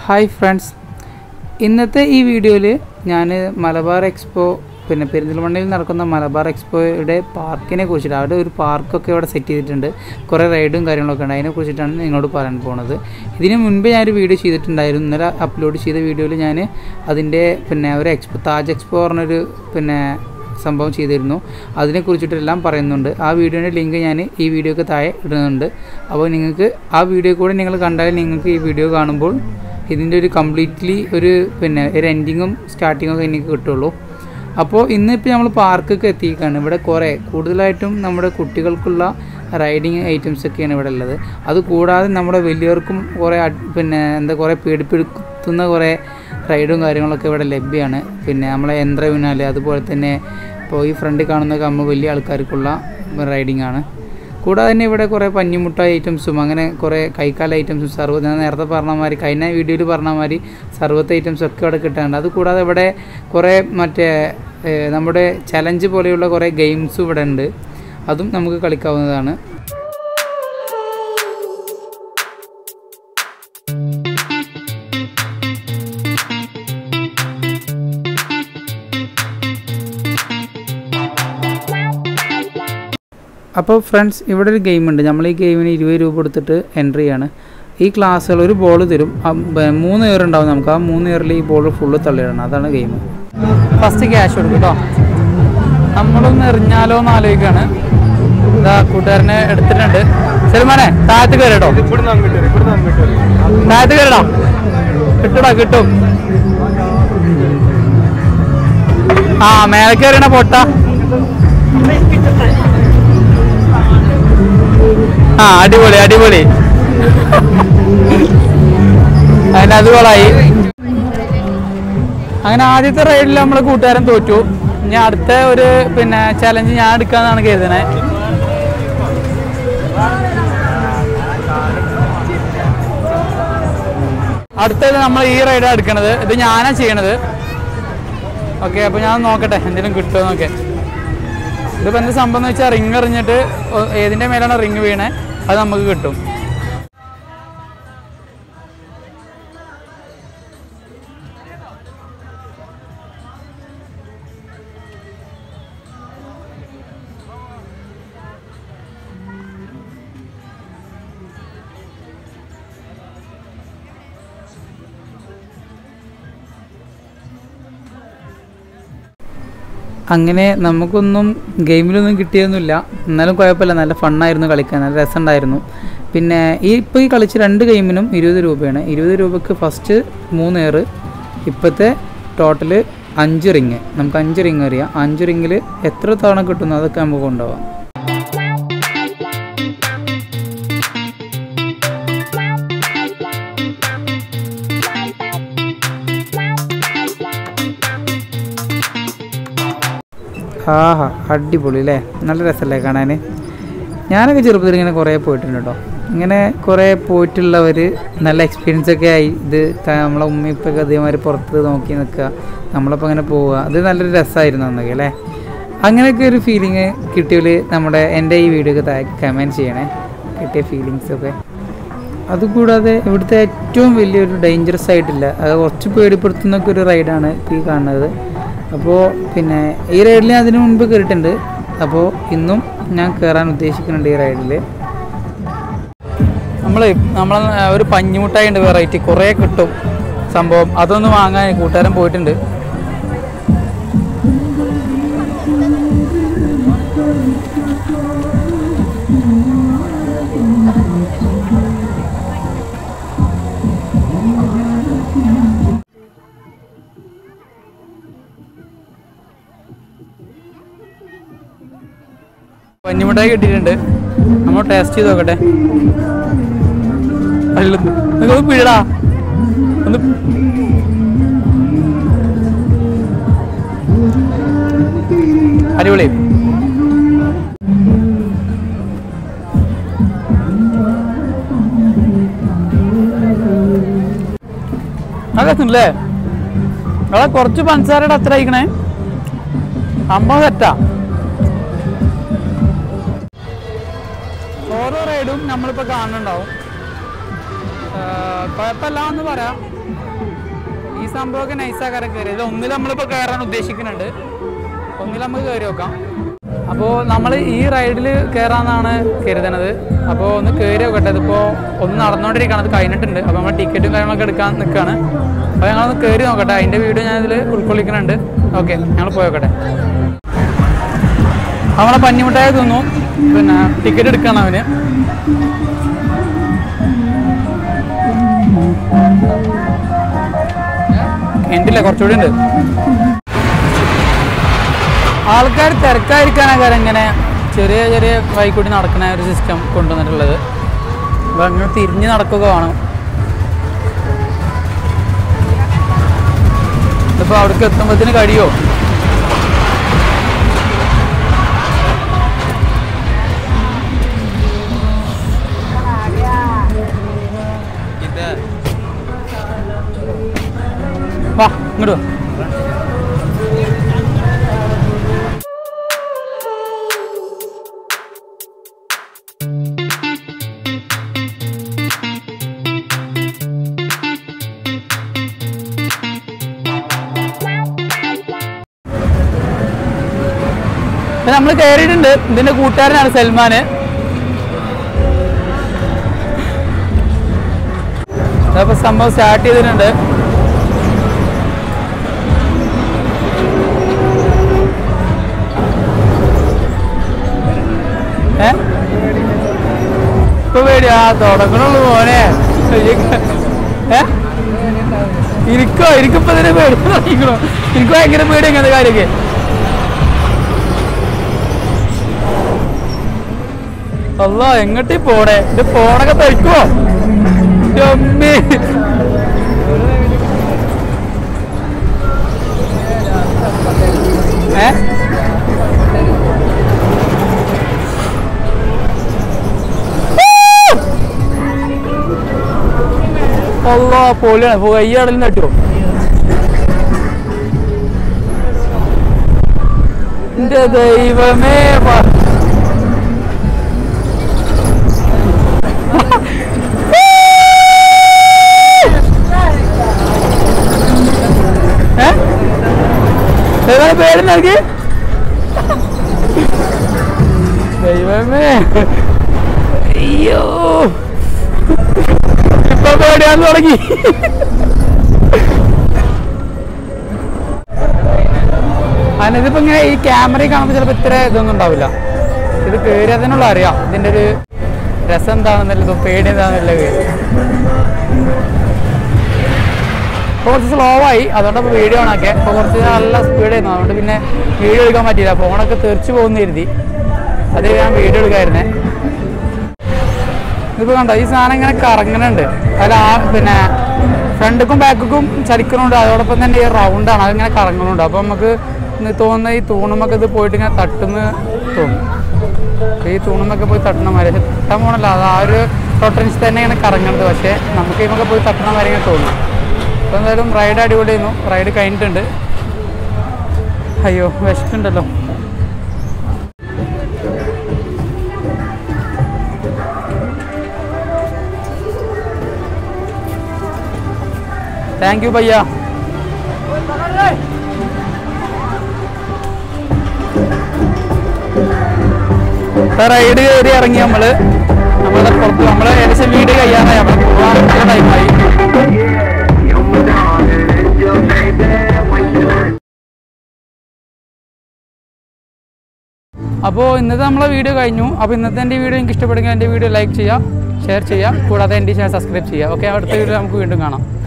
Hi friends ഇന്നത്തെ ഈ വീഡിയോയിൽ ഞാൻ മലബാർ എക്സ്പോ പിന്നെ പെരിന്തൽമണ്ണയിൽ നടക്കുന്ന മലബാർ എക്സ്പോയുടെ പാർക്കിനെ കുറിച്ചിട്ട് അവിടെ ഒരു പാർക്കൊക്കെ ഇവിടെ സെറ്റ് ചെയ്തിട്ടുണ്ട് കുറേ റൈഡും കാര്യങ്ങളൊക്കെ ഉണ്ട് അതിനെ കുറിച്ചിട്ടാണ് നിങ്ങളോട് പറയാൻ പോകുന്നത് ഇതിന് മുൻപ് ഞാനൊരു വീഡിയോ ചെയ്തിട്ടുണ്ടായിരുന്നു ഇന്നലെ അപ്ലോഡ് ചെയ്ത വീഡിയോയിൽ ഞാൻ അതിൻ്റെ പിന്നെ ഒരു എക്സ്പോ താജ് എക്സ്പോ പറഞ്ഞൊരു പിന്നെ സംഭവം ചെയ്തിരുന്നു അതിനെക്കുറിച്ചിട്ടെല്ലാം പറയുന്നുണ്ട് ആ വീഡിയോയുടെ ലിങ്ക് ഞാൻ ഈ വീഡിയോക്ക് താഴെ ഇടുന്നുണ്ട് അപ്പോൾ നിങ്ങൾക്ക് ആ വീഡിയോ കൂടെ നിങ്ങൾ കണ്ടാൽ നിങ്ങൾക്ക് ഈ വീഡിയോ കാണുമ്പോൾ ഇതിൻ്റെ ഒരു കംപ്ലീറ്റ്ലി ഒരു പിന്നെ ഒരു എൻഡിങ്ങും സ്റ്റാർട്ടിങ്ങും ഒക്കെ എനിക്ക് കിട്ടുള്ളൂ അപ്പോൾ ഇന്നിപ്പോൾ നമ്മൾ പാർക്കൊക്കെ എത്തിയിരിക്കുകയാണ് ഇവിടെ കുറേ കൂടുതലായിട്ടും നമ്മുടെ കുട്ടികൾക്കുള്ള റൈഡിങ് ഐറ്റംസ് ഒക്കെയാണ് ഇവിടെ ഉള്ളത് അത് കൂടാതെ നമ്മുടെ വലിയവർക്കും കുറേ അഡ്- പിന്നെ എന്താ കുറേ പേടിപ്പെടുത്തുന്ന കുറേ റൈഡും കാര്യങ്ങളൊക്കെ ഇവിടെ ലഭ്യമാണ് പിന്നെ നമ്മളെ യന്ത്ര ഊഞ്ഞാല് അതുപോലെ തന്നെ ഇപ്പോൾ ഈ ഫ്രണ്ടിൽ കാണുന്നതൊക്കെ നമ്മൾ വലിയ ആൾക്കാർക്കുള്ള റൈഡിംഗ് ആണ് കൂടാതെ തന്നെ ഇവിടെ കുറേ പഞ്ഞിമുട്ടായി ഐറ്റംസും അങ്ങനെ കുറേ കൈക്കാല ഐറ്റംസും സർവ്വ ഞാൻ നേരത്തെ പറഞ്ഞ മാതിരി കഴിഞ്ഞ വീഡിയോയിൽ പറഞ്ഞ മാതിരി സർവത്തെ ഐറ്റംസ് ഒക്കെ ഇവിടെ കിട്ടാനുണ്ട് അത് കൂടാതെ ഇവിടെ കുറേ മറ്റേ ഏഹ്, നമ്മുടെ ചലഞ്ച് പോലെയുള്ള കുറേ ഗെയിംസും ഇവിടെ ഉണ്ട് അതും നമുക്ക് കളിക്കാവുന്നതാണ് അപ്പോൾ ഫ്രണ്ട്സ് ഇവിടെ ഒരു ഗെയിം ഉണ്ട് നമ്മൾ ഈ ഗെയിമിന് ഇരുപത് രൂപ കൊടുത്തിട്ട് എൻട്രി ആണ് ഈ ക്ലാസ്സുകൾ ഒരു ബോൾ തരും ആ ബ- മൂന്ന് ഇയർ ഉണ്ടാവും നമുക്ക് ആ മൂന്ന് ഇയറിൽ ഈ ബോൾ ഫുള്ള് തള്ളിയിടണം അതാണ് ഗെയിം ഫസ്റ്റ് ക്യാഷ് കൊടുക്കും കേട്ടോ നമ്മളൊന്ന് എറിഞ്ഞാലോ എന്ന് ആലോചിക്കുകയാണ് ഇതാ കൂട്ടുകാരനെ എടുത്തിട്ടുണ്ട് സൽമാനെ താഴത്ത് കയറിട്ടോ ഇവിടുന്ന് അങ്ങോട്ട് വരും ഇവിടുന്ന് അങ്ങോട്ട് വരും താഴത്ത് കയറിടാം കിട്ടടാ കിട്ടും ആ മേലെ കയറിണ പൊട്ട ആ അടിപൊളി അടിപൊളി അതിന് അത് കൊളായി അങ്ങനെ ആദ്യത്തെ റൈഡിൽ നമ്മളെ കൂട്ടുകാരൻ തോറ്റു ഇനി അടുത്ത ഒരു പിന്നെ ചലഞ്ച് ഞാൻ എടുക്കാന്നാണ് കരുതണേ അടുത്തത് നമ്മൾ ഈ റൈഡാണ് എടുക്കണത് ഇത് ഞാനാ ചെയ്യണത് ഓക്കെ അപ്പോൾ ഞാൻ നോക്കട്ടെ എന്തെങ്കിലും കിട്ടുമോ നോക്കെ ഇതിപ്പോൾ എന്താ സംഭവം എന്ന് വെച്ചാൽ റിങ് എറിഞ്ഞിട്ട് ഒ- ഏതിൻ്റെ മേലാണ് റിങ് വീണേ അത് നമുക്ക് കിട്ടും അങ്ങനെ നമുക്കൊന്നും ഗെയിമിലൊന്നും കിട്ടിയൊന്നുമില്ല എന്നാലും കുഴപ്പമില്ല നല്ല ഫണ്ണായിരുന്നു കളിക്കാൻ നല്ല രസമുണ്ടായിരുന്നു പിന്നെ ഈ ഇപ്പോൾ ഈ കളിച്ച രണ്ട് ഗെയിമിനും ഇരുപത് രൂപയാണ് ഇരുപത് രൂപക്ക് ഫസ്റ്റ് മൂന്ന് എയർ ഇപ്പോഴത്തെ ടോട്ടൽ അഞ്ച് റിങ് നമുക്ക് അഞ്ച് റിങ് അറിയാം അഞ്ച് റിങ്ങിൽ എത്ര തവണ കിട്ടുന്നു അതൊക്കെ നമുക്ക് കൊണ്ടുപോകാം ആഹാ അടിപൊളി അല്ലേ നല്ല രസമല്ലേ കാണാൻ ഞാനൊക്കെ ചെറുപ്പത്തിൽ ഇങ്ങനെ കുറേ പോയിട്ടുണ്ട് കേട്ടോ ഇങ്ങനെ കുറേ പോയിട്ടുള്ളവർ നല്ല എക്സ്പീരിയൻസ് ഒക്കെ ആയി ഇത് ക- നമ്മളെ ഉമ്മയിപ്പൊക്കെ അതേമാതിരി പുറത്ത് നോക്കി നിൽക്കുക നമ്മളപ്പോൾ അങ്ങനെ പോവുക അത് നല്ലൊരു രസമായിരുന്നു അന്നൊക്കെ അല്ലേ അങ്ങനെയൊക്കെ ഒരു ഫീലിംഗ് കിട്ടിയതിൽ നമ്മുടെ എൻ്റെ ഈ വീഡിയോക്ക് താഴെ കമൻറ്റ് ചെയ്യണേ കിട്ടിയ ഫീലിങ്സൊക്കെ അതുകൂടാതെ ഇവിടുത്തെ ഏറ്റവും വലിയൊരു ഡേഞ്ചറസ് ആയിട്ടില്ല അത് കുറച്ച് പേടിപ്പെടുത്തുന്നൊക്കെ ഒരു റൈഡാണ് ഇപ്പോൾ ഈ കാണുന്നത് അപ്പോൾ പിന്നെ ഈ റൈഡിൽ ഞാൻ അതിന് മുൻപ് കയറിയിട്ടുണ്ട് അപ്പോൾ ഇന്നും ഞാൻ കയറാൻ ഉദ്ദേശിക്കുന്നുണ്ട് ഈ റൈഡിൽ നമ്മൾ നമ്മൾ ഒരു പഞ്ഞിമുട്ടായി ഉണ്ട് വെറൈറ്റി കുറേ കിട്ടും സംഭവം അതൊന്ന് വാങ്ങാൻ കൂട്ടുകാരൻ പോയിട്ടുണ്ട് പഞ്ഞിമുട്ടായി കിട്ടിയിട്ടുണ്ട് നമ്മൾ ടേസ്റ്റ് ചെയ്ത് നോക്കട്ടെ അല്ല നിങ്ങൾ പിഴടാ ഒന്ന് അടിപൊളി അല്ലേ അതെ കുറച്ച് പഞ്ചസാരയുടെ അത്ര അയക്കണേ സംഭവം തെറ്റാ ഓരോ റൈഡും നമ്മളിപ്പോൾ കാണുന്നുണ്ടാവും കുഴപ്പമില്ല എന്ന് പറയാം സംഭവമൊക്കെ നൈസാക്കാരം കയറി ഇതിൽ ഒന്നിൽ നമ്മളിപ്പോൾ കയറാൻ ഉദ്ദേശിക്കുന്നുണ്ട് ഒന്നിൽ നമുക്ക് കയറി നോക്കാം അപ്പോൾ നമ്മൾ ഈ റൈഡിൽ കയറാമെന്നാണ് കരുതണത് അപ്പോൾ ഒന്ന് കയറി നോക്കട്ടെ ഇതിപ്പോൾ ഒന്ന് നടന്നുകൊണ്ടിരിക്കുകയാണ് അത് കഴിഞ്ഞിട്ടുണ്ട് അപ്പോൾ നമ്മൾ ടിക്കറ്റും കാര്യങ്ങളൊക്കെ എടുക്കാൻ നിൽക്കുകയാണ് അപ്പോൾ ഞങ്ങളൊന്ന് കയറി നോക്കട്ടെ അതിൻ്റെ വീഡിയോ ഞാനിതിൽ ഉൾക്കൊള്ളിക്കുന്നുണ്ട് ഓക്കെ ഞങ്ങൾ പോയി നോക്കട്ടെ നമ്മളെ പഞ്ഞിമുട്ടായി തിന്നു പിന്നെ ടിക്കറ്റ് എടുക്കണം അവന് എൻഡില്ല കുറച്ചുകൂടി ഉണ്ട് ആൾക്കാർ തിരക്കായിരിക്കാനാകാരം ഇങ്ങനെ ചെറിയ ചെറിയ വൈക്കൂടി നടക്കുന്ന ഒരു സിസ്റ്റം കൊണ്ടുവന്നിട്ടുള്ളത് അപ്പോൾ അങ്ങനെ തിരിഞ്ഞ് നടക്കുക വേണം ഇതിപ്പോൾ അവിടേക്ക് എത്തുമ്പോഴത്തേന് കഴിയോ വാ ഇങ്ങോട്ട് വാ നമ്മൾ കയറിയിട്ടുണ്ട് ഇതിന്റെ കൂട്ടുകാരനാണ് സൽമാന് അപ്പൊ സംഭവം സ്റ്റാർട്ട് ചെയ്തിട്ടുണ്ട് ഏ ഇപ്പൊ പേടി ആ തുടങ്ങണുള്ളൂ മോനെ ഏ ഇരിക്കോ എനിക്കിപ്പോ ഇതിന് പേടി തുടങ്ങിക്കണോ എനിക്ക് ഭയങ്കര പേടി ഇങ്ങനത്തെ കാര്യമൊക്കെ അല്ല എങ്ങോട്ടീ പോണേ ഇത് ഫോണൊക്കെ തയ്ക്കുവോ എൻ്റെ അമ്മേ ഏ അല്ല പൊളിയാണ് കയ്യാടൽ നട്ടോ എന്റെ ദൈവമേ പ- ഏ? ഏതാണ് പേര് നൽകി ദൈവമേ അയ്യോ ഇപ്പൊ പേടിയാൻ തുടങ്ങി അതിനിതിപ്പോ ഇങ്ങനെ ഈ ക്യാമറയിൽ കാണുമ്പോൾ ചിലപ്പോൾ ഇത്ര ഇതൊന്നും ഉണ്ടാവില്ല ഇത് കയറിയതിനുള്ള അറിയാം ഇതിന്റെ ഒരു രസം എന്താണെന്നുള്ളത് പേടി എന്താണെന്നുള്ളത് ഇപ്പോൾ കുറച്ച് സ്ലോ ആയി അതുകൊണ്ട് ഇപ്പോൾ വീഡിയോ ഓണാക്കിയ ഇപ്പോൾ കുറച്ച് നല്ല സ്പീഡായിരുന്നു അതുകൊണ്ട് പിന്നെ വീഡിയോ എടുക്കാൻ പറ്റിയില്ല ഫോണൊക്കെ തെറിച്ച് പോകുന്ന കരുതി അത് ഞാൻ വീഡിയോ എടുക്കായിരുന്നേ ഇതിപ്പോൾ കണ്ടോ ഈ സാധനം ഇങ്ങനെ കറങ്ങുന്നുണ്ട് അതിൽ ആ പിന്നെ ഫ്രണ്ടിക്കും ബാക്കിക്കും ചലിക്കുന്നുണ്ട് അതോടൊപ്പം തന്നെ ഈ റൗണ്ടാണ് അതിങ്ങനെ കറങ്ങുന്നുണ്ട് അപ്പോൾ നമുക്ക് ഇന്ന് തോന്നുന്ന ഈ തൂണുമൊക്കെ ഇത് പോയിട്ട് ഇങ്ങനെ തട്ടുന്ന തോന്നും ഈ തൂണുമൊക്കെ പോയി തട്ടണ മാതിരി പക്ഷെ തട്ടാൻ പോകണല്ല അത് ആ ഒരു ടോട്ടൻസ് തന്നെ ഇങ്ങനെ കറങ്ങുന്നത് പക്ഷേ നമുക്ക് ഇതൊക്കെ പോയി തട്ടണ മാതിരി ഇങ്ങനെ തോന്നും അപ്പോൾ എന്തായാലും റൈഡ് അടിപൊളിയായിരുന്നു റൈഡ് കഴിഞ്ഞിട്ടുണ്ട് അയ്യോ വിശക്കുണ്ടല്ലോ താങ്ക് യു ഭയ്യ റൈഡ് കയറി ഇറങ്ങി നമ്മള് നമ്മളെ പുറത്ത് നമ്മള് ഏകദേശം വീട് കഴിയാറായി നമ്മൾ പോകാൻ ടൈമായി അപ്പോൾ ഇന്നത്തെ നമ്മളെ വീഡിയോ കഴിഞ്ഞു അപ്പോൾ ഇന്നത്തെ എൻ്റെ വീഡിയോ എനിക്ക് ഇഷ്ടപ്പെടുമെങ്കിൽ എൻ്റെ വീഡിയോ ലൈക്ക് ചെയ്യുക ഷെയർ ചെയ്യുക കൂടാതെ എൻ്റെ ചാനൽ സബ്സ്ക്രൈബ് ചെയ്യുക ഓക്കെ അടുത്ത വീഡിയോ നമുക്ക് വീണ്ടും കാണാം